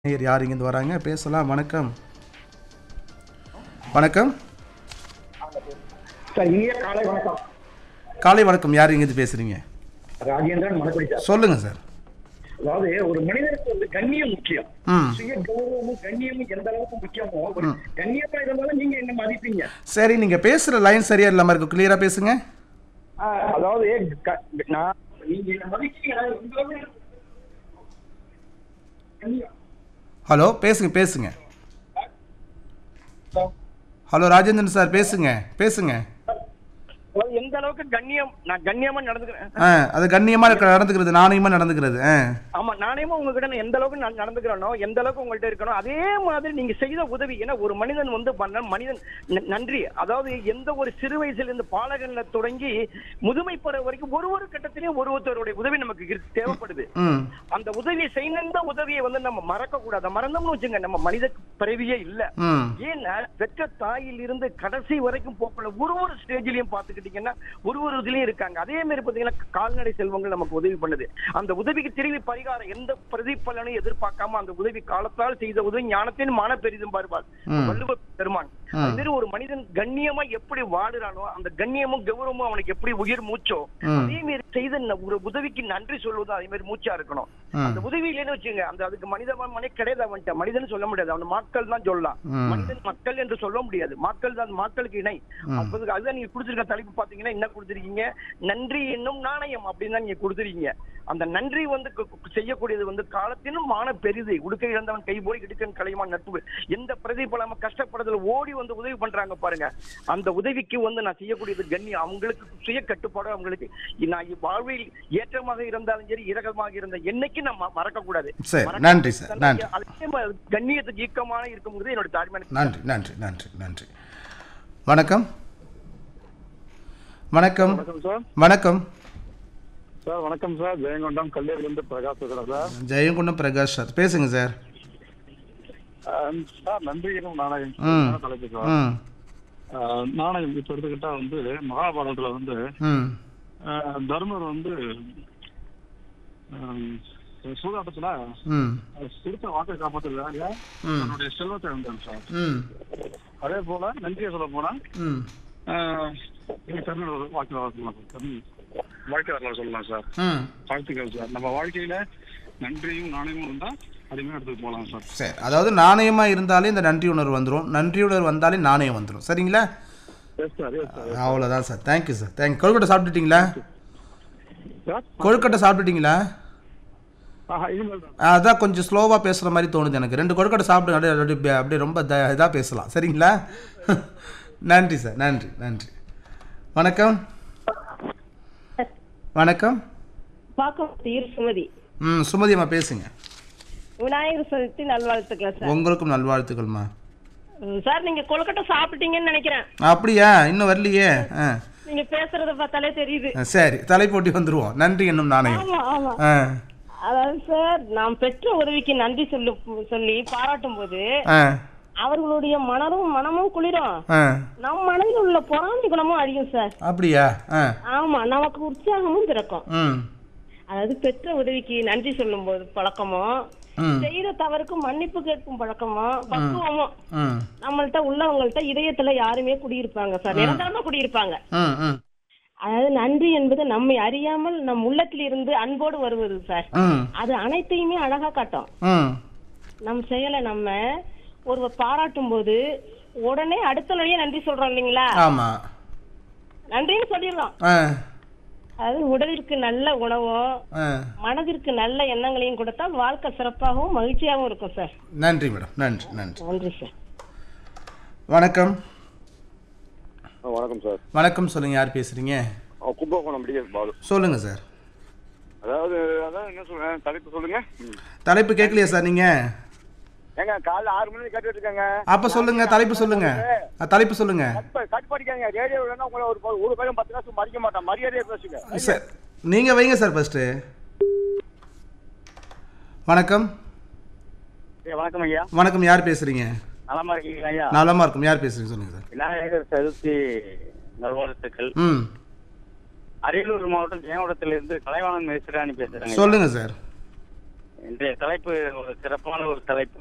நேயர் யார் இங்கேருந்து வராங்க பேசலாம் வணக்கம் வணக்கம் சார் இனிய காலை வணக்கம் காலை வணக்கம் யார் இங்கேருந்து பேசுறீங்க ராஜேந்திரன் மணக்குடி சார் சொல்லுங்க சார் அதாவது ஒரு மனிதனுக்கு வந்து கண்ணியம் முக்கியம் ம் சுய கௌரவமும் கண்ணியமும் எந்த அளவுக்கு முக்கியமோ ஒரு கண்ணியமா இருந்தாலும் நீங்க என்ன மதிப்பீங்க சரி நீங்க பேசுற லைன் சரியா இல்லாம இருக்கு கிளியரா பேசுங்க ஆ, அதாவது க- நான் நீங்க என்ன மதிக்கிறீங்க இந்த அளவுக்கு கண்ணியம். ஹலோ பேசுங்க பேசுங்க ஹலோ ராஜேந்திரன் சார் பேசுங்க பேசுங்க அதாவது எந்த அளவுக்கு கண்ணியம் நான் கண்ணியமா நடந்துக்கிறேன் ஆ அது கண்ணியமா இருக்க நடந்துக்கிறது நாணயமா நடந்துக்கிறது ஆ ஆமா நானேமா உங்ககிட்ட நான் எந்த அளவுக்கு நான் நடந்துக்கிறேனோ எந்த அளவுக்கு உங்கள்ட்ட இருக்கணும் அதே மாதிரி நீங்க செய்த உதவி ஏன்னா ஒரு மனிதன் வந்து பண்ண மனிதன் ந- நன்றி அதாவது எந்த ஒரு சிறு வயசுல இருந்து பாலகன்ல தொடங்கி முதுமை பருவ வரைக்கும் ஒரு ஒரு கட்டத்திலையும் ஒரு ஒருத்தருடைய உதவி நமக்கு இருக்கு- தேவைப்படுது ம் அந்த உதவியை செய்த உதவியை வந்து நம்ம மறக்க கூடாது மறந்தோம்னு வச்சுங்க நம்ம மனித பிறவியே இல்ல ம் ஏன்னா பெற்ற தாயில் இருந்து கடைசி வரைக்கும் போக்குள்ள ஒரு ஒரு ஸ்டேஜ்லயும் பாத்துக்கிட்டீங்கன்னா ஒரு ஒரு இதுலயும் இருக்காங்க அதே மாதிரி பாத்தீங்கன்னா கால்நடை செல்வங்கள் நமக்கு உதவி பண்ணுது அந்த உதவிக்கு திரும்பி பரிகாரம் எந்த பிரதிபலனையும் எதிர்பார்க்காம அந்த உதவி காலத்தால் செய்த உதவி ஞானத்தின் மான பெரிதும் பார்ப்பார் ம். வள்ளுவ பெருமான் ம். அது மாதிரி ஒரு மனிதன் கண்ணியமா எப்படி வாடுறானோ அந்த கண்ணியமும் கௌரவமும் அவனுக்கு எப்படி உயிர் மூச்சோ ம். அதே மாதிரி செய்த ந- ஒரு உதவிக்கு நன்றி சொல்வதும் அதே மாதிரி மூச்சா இருக்கணும் ம். அந்த உதவி இல்லைன்னு வச்சுங்க அந்த அதுக்கு மனித மனே கிடையாது அவன்கிட்ட மனிதன் சொல்ல முடியாது அவன் மக்கள் தான் சொல்லலாம் ம். மனிதன் மக்கள் என்று சொல்ல முடியாது மக்கள் தான் மக்களுக்கு இணை ம். அப்போது அதுதான் நீங்க கொடுத்திருக்க தலைப்பு பாத்தீங்கன்னா என்ன கொடுத்திருக்கீங்க நன்றி என்னும் நாணயம் அப்படின்னு தான் நீங்க கொடுத்திருக்கீங்க அந்த நன்றி வந்து கு- கு- செய்யக்கூடியது வந்து காலத்தினும் மான பெரிது உடுக்கை இழந்தவன் கை போய் இடுக்கன் கலைமான் நட்பு எந்த பிரதிபலம கஷ்டப்படுறதுல ஓடி வந்து உதவி பண்றாங்க பாருங்க அந்த உதவிக்கு வந்து நான் செய்யக்கூடியது கண்ணியம் அவங்களுக்கு சுய கட்டுப்பாடு அவங்களுக்கு நான் வாழ்வில் ஏற்றமாக இருந்தாலும் சரி இரகமாக இருந்த என்னைக்கு நான் ம- மறக்க கூடாது சரி, மறக்க- நன்றி சார், நன்றி. அதே மாதிரி கண்ணியத்துக்கு ஈக்கமான இருக்குங்கிறது என்னோட தாழ்மையான நன்றி நன்றி நன்றி நன்றி வணக்கம் வணக்கம் வணக்கம் சார் வணக்கம் சார் வணக்கம் சார் ஜெயங்கொண்டம் கல்லூரிலிருந்து பிரகாஷ் பேசுகிறேன் சார் ஜெயங்குண்டம் பிரகாஷ் சார் பேசுங்க சார் அஹ் சார் நன்றிகளும் நாணயம் ம். நல்ல தலைப்பு சார் ம் அஹ் நாணயம் இப்ப எடுத்துக்கிட்டா வந்து மகாபாரதத்துல வந்து ம் அஹ் தர்மர் வந்து அஹ், சூதாட்டத்துல ம் அஹ், கொடுத்த வாக்கை காப்பாத்துறதுக்காக ம். தன்னுடைய செல்வத்தை இழந்தார் சார் ம் அதே போல நன்றியை சொல்ல போனா ம் அஹ், இது தமிழ் ஒரு வாக்கு சொல்லலாம் சார் தமிழ் வாழ்க்கை வரலாறு சொல்லலாம் சார் ம் வாழ்த்துக்கள் சார் நம்ம வாழ்க்கையில நன்றியும் நாணயமும் இருந்தா அருமையா எடுத்துட்டு போகலாம் சார் சரி அதாவது நாணயமாக இருந்தாலே இந்த நன்றி உணர்வு வந்துடும் நன்றி உணர்வு வந்தாலே நாணயம் வந்துடும் சரிங்களா எஸ் சார் எஸ் சார் அவ்வளோதான் சார் தேங்க்யூ சார் தேங்க் கொழுக்கட்டை சாப்பிட்டுட்டீங்களா சார் கொழுக்கட்டை சாப்பிட்டுட்டீங்களா ஆஹா இனிமேல் தான் அதான் கொஞ்சம் ஸ்லோவாக பேசுகிற மாதிரி தோணுது எனக்கு ரெண்டு கொழுக்கட்டை சாப்பிட்டு அப்படியே அப்படியே அப்படியே ரொம்ப இதாக பேசலாம் சரிங்களா நன்றி சார் நன்றி நன்றி வணக்கம் வணக்கம் பாக்கம் தீர் சுமதி ம் சுமதி அம்மா பேசுங்க விநாயகர் சதுர்த்தி நல்வாழ்த்துக்கள் சார் உங்களுக்கும் நல்வாழ்த்துக்கள்மா ம், சார் நீங்க கொழுக்கட்டை சாப்பிட்டீங்கன்னு நினைக்கிறேன் அப்படியா இன்னும் வரலையே ஆ நீங்க பேசுறத பார்த்தாலே தெரியுது ஆ, சரி தலைப்போட்டி வந்துருவோம் நன்றி என்னும் நாணயம் ஆமா ஆமா ஆ அதாவது சார் நாம் பெற்ற உதவிக்கு நன்றி சொல்லு சொல்லி பாராட்டும் போது ஆ அவர்களுடைய மனமும் மனமும் குளிரும் ஆ நம் மனதில் உள்ள பொறாமை குணமும் அழியும் சார் அப்படியா ஆ ஆமா நமக்கு உற்சாகமும் பிறக்கும் ம் அதாவது பெற்ற உதவிக்கு நன்றி சொல்லும் போது பழக்கமும் ம் செய்த தவறுக்கு மன்னிப்பு கேட்கும் பழக்கமும் பக்குவமும் ம் நம்மள்ட்ட உள்ளவங்கள்ட்ட இதயத்துல யாருமே குடியிருப்பாங்க சார் நிரந்தரமா குடியிருப்பாங்க ம் ம் அதாவது நன்றி என்பது நம்மை அறியாமல் நம் உள்ளத்தில் இருந்து அன்போடு வருவது சார் ம் அது அனைத்தையுமே அழகா காட்டும் ம் நம் செயலை நம்ம ஒருவர் பாராட்டும் போது உடனே அடுத்த நொடியே நன்றி சொல்றோம் இல்லைங்களா ஆமாம் நன்றின்னு சொல்லிடலாம் ஆ அதாவது உடலிற்கு நல்ல உணவும் ஆ மனதிற்கு நல்ல எண்ணங்களையும் கொடுத்தால் வாழ்க்கை சிறப்பாகவும் மகிழ்ச்சியாகவும் இருக்கும் சார் நன்றி மேடம் நன்றி நன்றி நன்றி சார் வணக்கம் வணக்கம் சார் வணக்கம் சொல்லுங்க யார் பேசுறீங்க அஹ் கும்பகோணம் டிஎஸ் பாலு சொல்லுங்க சார் அதாவது அதான் என்ன சொல்றேன் தலைப்பு சொல்லுங்க ம். தலைப்பு கேட்கலையா சார் நீங்க ஏங்க காலைல ஆறு மணிக்கு கேட்டுட்டு இருக்கேங்க அப்ப சொல்லுங்க தலைப்பு சொல்லுங்க அ, தலைப்பு சொல்லுங்க கட் படிக்காங்க ரேடியோ வேணா உங்களை ஒரு ப- ஒரு பையன் பத்து காசு மறிக்க மாட்டான் மரியாதையை பேசுங்க சார் நீங்க வைங்க சார் ஃபர்ஸ்ட் வணக்கம் ஏய், வணக்கம் ஐயா வணக்கம் யார் பேசுறீங்க நலமா இருக்கீங்களா ஐயா நலமா இருக்கும் யார் பேசுறீங்க சொல்லுங்க சார் விநாயகர் சதுர்த்தி நல்வாழ்த்துக்கள் ம் அரியலூர் மாவட்டம் ஜெயங்கொடத்திலிருந்து கலைவாணன் மேஸ்திராணி பேசுறேங்க சொல்லுங்க சார் இன்றைய தலைப்பு ஒரு சிறப்பான ஒரு தலைப்பு